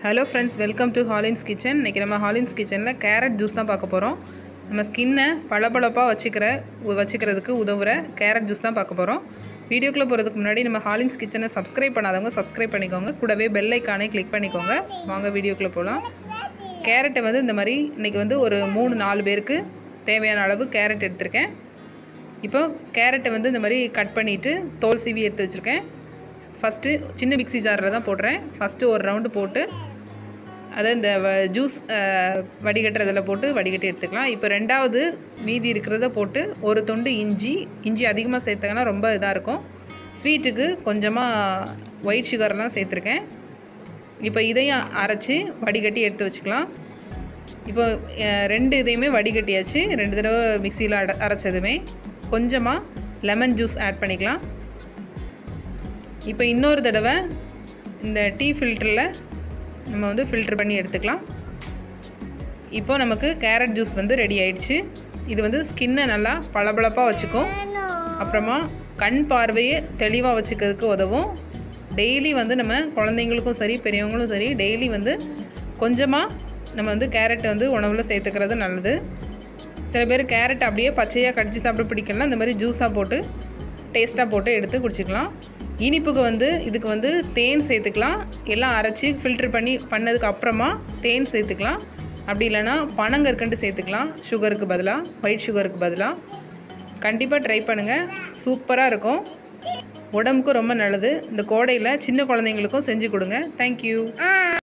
hello friends welcome to Hollins kitchen இன்றைக்கி நம்ம ஹாலின்ஸ் கிச்சனில் கேரட் ஜூஸ் தான் பார்க்க போகிறோம் நம்ம ஸ்கின்னை பளபளப்பாக வச்சுக்கிற உ- வச்சுக்கிறதுக்கு உதவுற கேரட் ஜூஸ் தான் பார்க்க போகிறோம் வீடியோக்குள்ளே போகிறதுக்கு முன்னாடி நம்ம ஹாலின்ஸ் கிச்சனை சப்ஸ்கிரைப் பண்ணாதவங்க சப்ஸ்கிரைப் பண்ணிக்கோங்க கூடவே பெல் ஐக்கானே கிளிக் பண்ணிக்கோங்க வாங்க வீடியோக்குள்ளே போகலாம் கேரட்டை வந்து இந்த மாதிரி இன்றைக்கி வந்து ஒரு மூணு நாலு பேருக்கு தேவையான அளவு கேரட் எடுத்திருக்கேன் இப்போ கேரட்டை வந்து இந்த மாதிரி கட் பண்ணிவிட்டு தோல் சீவி எடுத்து வச்சுருக்கேன் ஃபஸ்ட்டு சின்ன மிக்ஸி ஜாரில் தான் போடுறேன் ஃபஸ்ட்டு ஒரு ரவுண்டு போட்டு அதை இந்த வ- ஜூஸ் அஹ், வடிகட்டுறதில் போட்டு வடிகட்டி எடுத்துக்கலாம் இப்போ ரெண்டாவது மீதி இருக்கிறத போட்டு ஒரு தொண்டு இஞ்சி இஞ்சி அதிகமாக சேர்த்தாங்கன்னா ரொம்ப இதாக இருக்கும் ஸ்வீட்டுக்கு கொஞ்சமாக ஒயிட் சுகர்லாம் சேர்த்துருக்கேன் இப்போ இதையும் அரைச்சி வடிகட்டி எடுத்து வச்சுக்கலாம் இப்போ அஹ், ரெண்டு இதையுமே வடிகட்டியாச்சு ரெண்டு தடவை மிக்சியில் அட அரைச்சதுமே கொஞ்சமாக லெமன் ஜூஸ் ஆட் பண்ணிக்கலாம் இப்போ இன்னொரு தடவை இந்த டீ ஃபில்டரில் நம்ம வந்து ஃபில்டர் பண்ணி எடுத்துக்கலாம் இப்போ நமக்கு கேரட் ஜூஸ் வந்து ரெடி ஆயிடுச்சு இது வந்து ஸ்கின்னை நல்லா பளபளப்பாக வச்சுக்கும் அப்புறமா கண் பார்வையை தெளிவாக வச்சுக்கிறதுக்கு உதவும் டெய்லி வந்து நம்ம குழந்தைங்களுக்கும் சரி பெரியவங்களும் சரி டெய்லி வந்து கொஞ்சமாக நம்ம வந்து கேரட் வந்து உணவில் சேர்த்துக்கிறது நல்லது சில பேர் கேரட் அப்படியே பச்சையாக கடிச்சு சாப்பிட பிடிக்கலாம் இந்த மாதிரி ஜூஸாக போட்டு டேஸ்ட்டாக போட்டு எடுத்து குடிச்சிக்கலாம் இனிப்புக்கு வந்து இதுக்கு வந்து தேன் சேர்த்துக்கலாம் எல்லாம் அரைச்சி ஃபில்டர் பண்ணி பண்ணதுக்கு அப்புறமா தேன் சேர்த்துக்கலாம் அப்படி இல்லைன்னா பனங்கற்கண்டு சேர்த்துக்கலாம் சுகருக்கு பதிலாக ஒயிட் சுகருக்கு பதிலாக கண்டிப்பாக ட்ரை பண்ணுங்கள் சூப்பராக இருக்கும் உடம்புக்கும் ரொம்ப நல்லது இந்த கோடையில் சின்ன குழந்தைங்களுக்கும் செஞ்சு கொடுங்க தேங்க்யூ